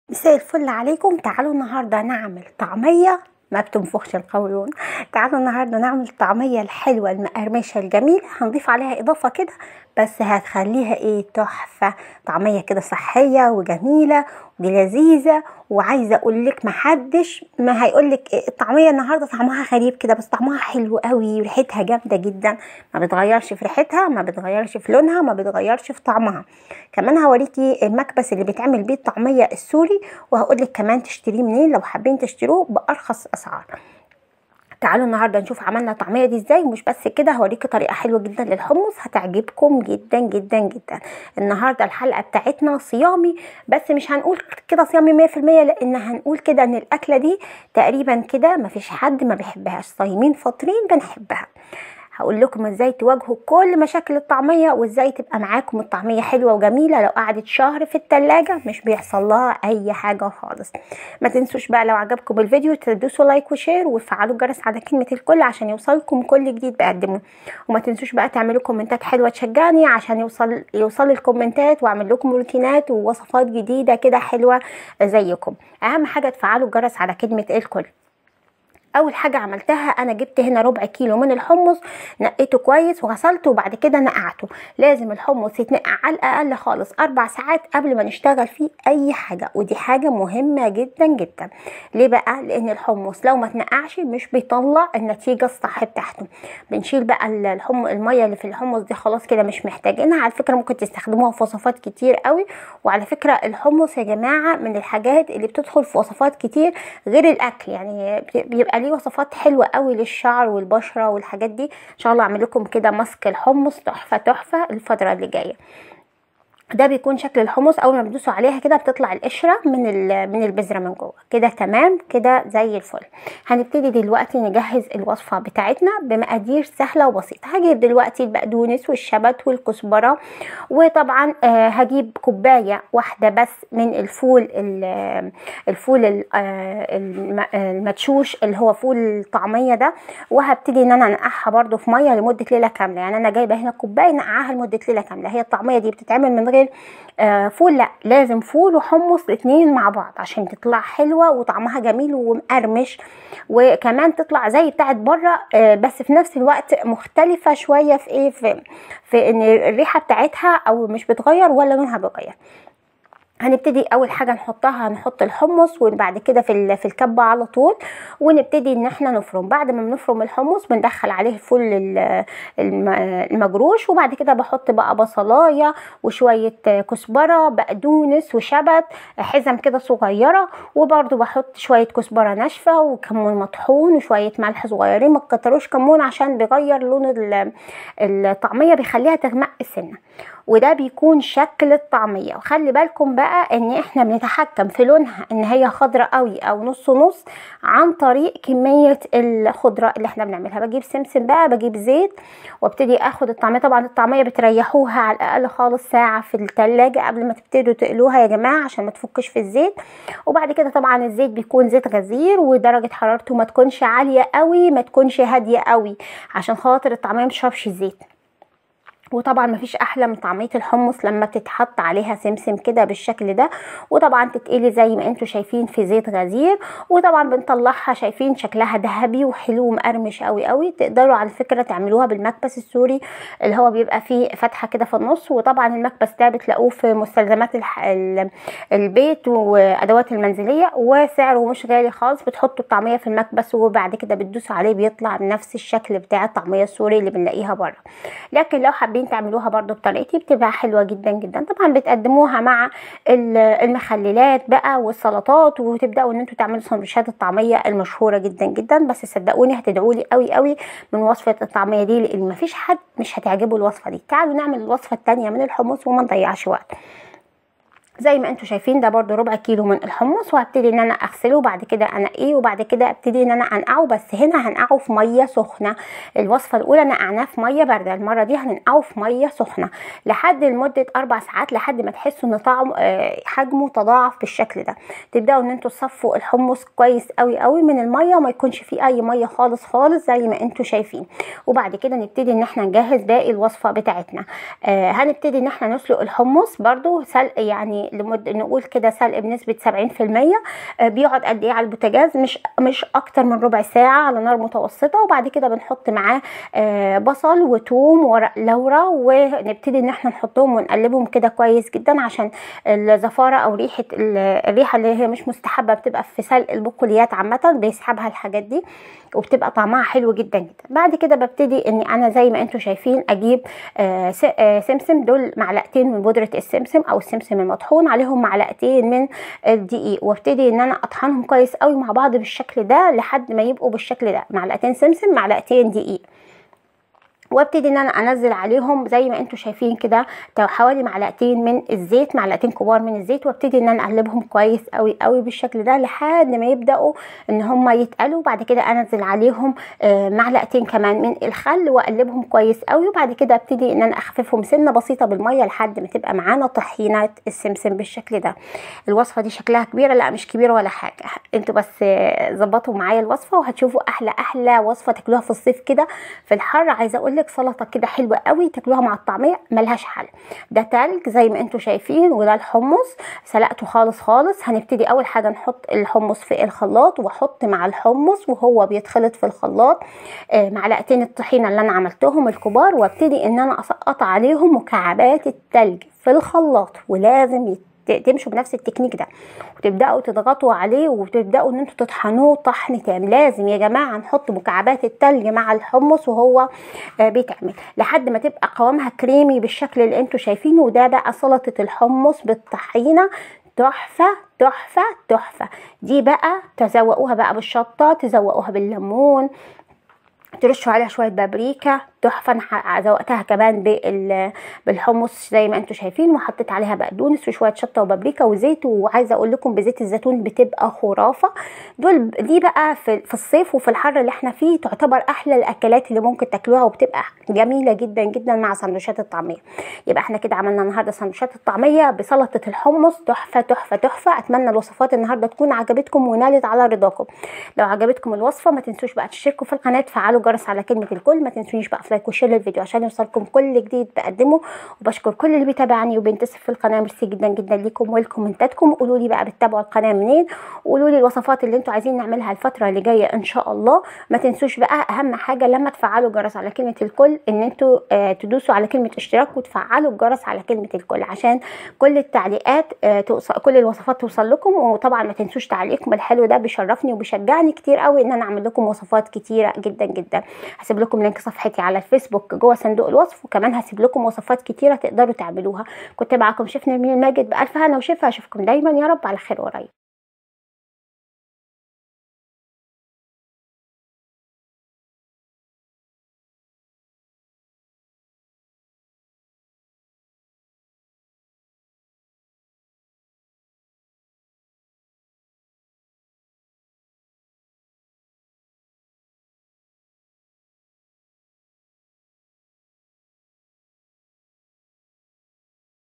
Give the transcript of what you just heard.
مساء الفل عليكم تعالوا النهارده نعمل طعميه ما بتنفخش القولون تعالوا النهارده نعمل الطعميه الحلوه المقرمشه الجميله هنضيف عليها اضافه كده بس هتخليها ايه تحفه طعميه كده صحيه وجميله ولذيذه وعايزه اقول لك محدش ما هيقول لك الطعميه النهارده طعمها غريب كده بس طعمها حلو قوي وريحتها جامده جدا ما بتغيرش في ريحتها ما بتغيرش في لونها ما بتغيرش في طعمها كمان هوريكي المكبس اللي بيتعمل بيه الطعميه السوري وهقول لك كمان تشتريه منين لو حابين تشتروه بارخص اسعار تعالوا النهارده نشوف عملنا الطعميه دي ازاي ومش بس كده هوريكي طريقه حلوه جدا للحمص هتعجبكم جدا جدا جدا النهارده الحلقه بتاعتنا صيامي بس مش هنقول كده صيامي 100% لان هنقول كده ان الاكله دي تقريبا كده مفيش حد ما بيحبهاش صايمين فاطرين بنحبها هقول لكم ازاي تواجهوا كل مشاكل الطعميه وازاي تبقى معاكم الطعميه حلوه وجميله لو قعدت شهر في التلاجة مش بيحصل لها اي حاجه خالص ما تنسوش بقى لو عجبكم الفيديو تدوسوا لايك وشير وتفعلوا الجرس على كلمه الكل عشان يوصلكم كل جديد بقدمه وما تنسوش بقى تعملوا كومنتات حلوه تشجعني عشان يوصل يوصل الكومنتات واعمل لكم روتينات ووصفات جديده كده حلوه زيكم اهم حاجه تفعلوا الجرس على كلمه الكل اول حاجه عملتها انا جبت هنا ربع كيلو من الحمص نقيته كويس وغسلته وبعد كده نقعته لازم الحمص يتنقع على الاقل خالص اربع ساعات قبل ما نشتغل فيه اي حاجه ودي حاجه مهمه جدا جدا ليه بقى لان الحمص لو ما تنقعش مش بيطلع النتيجه الصح بتاعته بنشيل بقى الحم الميه اللي في الحمص دي خلاص كده مش محتاجينها على فكره ممكن تستخدموها في وصفات كتير قوي وعلى فكره الحمص يا جماعه من الحاجات اللي بتدخل في وصفات كتير غير الاكل يعني بيبقى ليه وصفات حلوه قوي للشعر والبشره والحاجات دي ان شاء الله اعمل لكم كده ماسك الحمص تحفه تحفه الفتره اللي جايه ده بيكون شكل الحمص اول ما بتدوسوا عليها كده بتطلع القشره من من البذره من جوه كده تمام كده زي الفل هنبتدي دلوقتي نجهز الوصفه بتاعتنا بمقادير سهله وبسيطه هجيب دلوقتي البقدونس والشبت والكزبره وطبعا آه هجيب كوبايه واحده بس من الفول الفول المدشوش اللي هو فول الطعميه ده وهبتدي ان انا انقعها برده في ميه لمده ليله كامله يعني انا جايبه هنا كوبايه نقعها لمده ليله كامله هي الطعميه دي بتتعمل من غير آه فول لا لازم فول وحمص الاثنين مع بعض عشان تطلع حلوه وطعمها جميل ومقرمش وكمان تطلع زي بتاعت بره آه بس في نفس الوقت مختلفه شويه في ايه في, في ان الريحه بتاعتها او مش بتغير ولا لونها بيغير هنبتدي اول حاجه نحطها هنحط الحمص وبعد كده في في الكبه على طول ونبتدي ان احنا نفرم بعد ما بنفرم الحمص بندخل عليه الفول المجروش وبعد كده بحط بقى بصلايه وشويه كزبره بقدونس وشبت حزم كده صغيره وبرده بحط شويه كزبره ناشفه وكمون مطحون وشويه ملح صغيرين ما تكتروش كمون عشان بيغير لون الطعميه بيخليها تغمق سنه وده بيكون شكل الطعميه وخلي بالكم بقى ان احنا بنتحكم في لونها ان هي خضراء قوي او نص نص عن طريق كميه الخضره اللي احنا بنعملها بجيب سمسم بقى بجيب زيت وابتدي اخد الطعميه طبعا الطعميه بتريحوها على الاقل خالص ساعه في التلاجة قبل ما تبتدوا تقلوها يا جماعه عشان ما تفكش في الزيت وبعد كده طبعا الزيت بيكون زيت غزير ودرجه حرارته ما تكونش عاليه قوي ما تكونش هاديه قوي عشان خاطر الطعميه ما تشربش الزيت وطبعا مفيش احلى من طعميه الحمص لما تتحط عليها سمسم كده بالشكل ده وطبعا تتقلي زي ما انتم شايفين في زيت غزير وطبعا بنطلعها شايفين شكلها ذهبي وحلو ومقرمش قوي قوي تقدروا على فكره تعملوها بالمكبس السوري اللي هو بيبقى فيه فتحه كده في النص وطبعا المكبس ده بتلاقوه في مستلزمات البيت وادوات المنزليه وسعره مش غالي خالص بتحطوا الطعميه في المكبس وبعد كده بتدوسوا عليه بيطلع بنفس الشكل بتاع الطعميه السوري اللي بنلاقيها بره لكن لو حابين حابين تعملوها برضو بطريقتي بتبقى حلوه جدا جدا طبعا بتقدموها مع المخللات بقى والسلطات وتبداوا ان انتوا تعملوا سندوتشات الطعميه المشهوره جدا جدا بس صدقوني هتدعوا لي قوي قوي من وصفه الطعميه دي لان مفيش حد مش هتعجبه الوصفه دي تعالوا نعمل الوصفه الثانيه من الحمص وما نضيعش وقت زي ما انتم شايفين ده برده ربع كيلو من الحمص وهبتدي ان انا اغسله وبعد كده انقيه وبعد كده ابتدي ان انا انقعه بس هنا هنقعه في ميه سخنه الوصفه الاولى نقعناه في ميه بارده المره دي هننقعه في ميه سخنه لحد لمده اربع ساعات لحد ما تحسوا ان طعم حجمه تضاعف بالشكل ده تبداوا ان انتم تصفوا الحمص كويس قوي قوي من الميه وما يكونش فيه اي ميه خالص خالص زي ما انتم شايفين وبعد كده نبتدي ان احنا نجهز باقي الوصفه بتاعتنا آه هنبتدي ان احنا نسلق الحمص برده سلق يعني يعني لمد نقول كده سلق بنسبه 70% بيقعد قد ايه على البوتاجاز مش مش اكتر من ربع ساعه على نار متوسطه وبعد كده بنحط معاه بصل وتوم وورق لورا ونبتدي ان احنا نحطهم ونقلبهم كده كويس جدا عشان الزفاره او ريحه الريحه اللي هي مش مستحبه بتبقى في سلق البقوليات عامه بيسحبها الحاجات دي وبتبقى طعمها حلو جدا جدا بعد كده ببتدي اني انا زي ما انتم شايفين اجيب آه سمسم دول معلقتين من بودره السمسم او السمسم المطحون عليهم معلقتين من الدقيق وابتدي ان انا اطحنهم كويس قوي مع بعض بالشكل ده لحد ما يبقوا بالشكل ده معلقتين سمسم معلقتين دقيق وابتدي ان انا انزل عليهم زي ما انتم شايفين كده حوالي معلقتين من الزيت معلقتين كبار من الزيت وابتدي ان انا اقلبهم كويس قوي قوي بالشكل ده لحد ما يبداوا ان هم يتقلوا بعد كده انزل عليهم معلقتين كمان من الخل واقلبهم كويس قوي وبعد كده ابتدي ان انا اخففهم سنه بسيطه بالميه لحد ما تبقى معانا طحينه السمسم بالشكل ده الوصفه دي شكلها كبيره لا مش كبيره ولا حاجه انتوا بس ظبطوا معايا الوصفه وهتشوفوا احلى احلى وصفه تاكلوها في الصيف كده في الحر عايزه اقول لك سلطه كده حلوه قوي تاكلوها مع الطعميه ملهاش حل ده تلج زي ما انتم شايفين وده الحمص سلقته خالص خالص هنبتدي اول حاجه نحط الحمص في الخلاط واحط مع الحمص وهو بيتخلط في الخلاط آه معلقتين الطحينه اللي انا عملتهم الكبار وابتدي ان انا اسقط عليهم مكعبات التلج في الخلاط ولازم يت تمشوا بنفس التكنيك ده وتبداوا تضغطوا عليه وتبداوا ان انتوا تطحنوه طحن تام لازم يا جماعه نحط مكعبات التلج مع الحمص وهو بيتعمل لحد ما تبقى قوامها كريمي بالشكل اللي انتوا شايفينه وده بقى سلطه الحمص بالطحينه تحفة تحفة تحفة دي بقى تزوقوها بقى بالشطة تزوقوها بالليمون ترشوا عليها شويه بابريكا تحفه انا زوقتها كمان بالحمص زي ما انتم شايفين وحطيت عليها بقدونس وشويه شطه وبابريكا وزيت وعايزه اقول لكم بزيت الزيتون بتبقى خرافه دول دي بقى في, في الصيف وفي الحر اللي احنا فيه تعتبر احلى الاكلات اللي ممكن تاكلوها وبتبقى جميله جدا جدا مع سندوتشات الطعميه يبقى احنا كده عملنا النهارده سندوتشات الطعميه بسلطه الحمص تحفه تحفه تحفه اتمنى الوصفات النهارده تكون عجبتكم ونالت على رضاكم لو عجبتكم الوصفه ما تنسوش بقى تشتركوا في القناه تفعلوا الجرس على كلمه الكل ما تنسونيش بقى في لايك وشير للفيديو عشان يوصلكم كل جديد بقدمه وبشكر كل اللي بيتابعني وبينتسب في القناه ميرسي جدا جدا ليكم ولكومنتاتكم قولوا لي بقى بتتابعوا القناه منين وقولوا لي الوصفات اللي انتوا عايزين نعملها الفتره اللي جايه ان شاء الله ما تنسوش بقى اهم حاجه لما تفعلوا الجرس على كلمه الكل ان انتوا آه تدوسوا على كلمه اشتراك وتفعلوا الجرس على كلمه الكل عشان كل التعليقات آه توصل كل الوصفات توصل لكم وطبعا ما تنسوش تعليقكم الحلو ده بيشرفني وبيشجعني كتير قوي ان انا اعمل لكم وصفات كتيره جدا جدا هسيب لكم لينك صفحتي على الفيسبوك جوه صندوق الوصف وكمان هسيب لكم وصفات كتيره تقدروا تعملوها كنت معاكم شيف نرمين ماجد بالف هنا وشفا اشوفكم دايما يا رب على خير قريب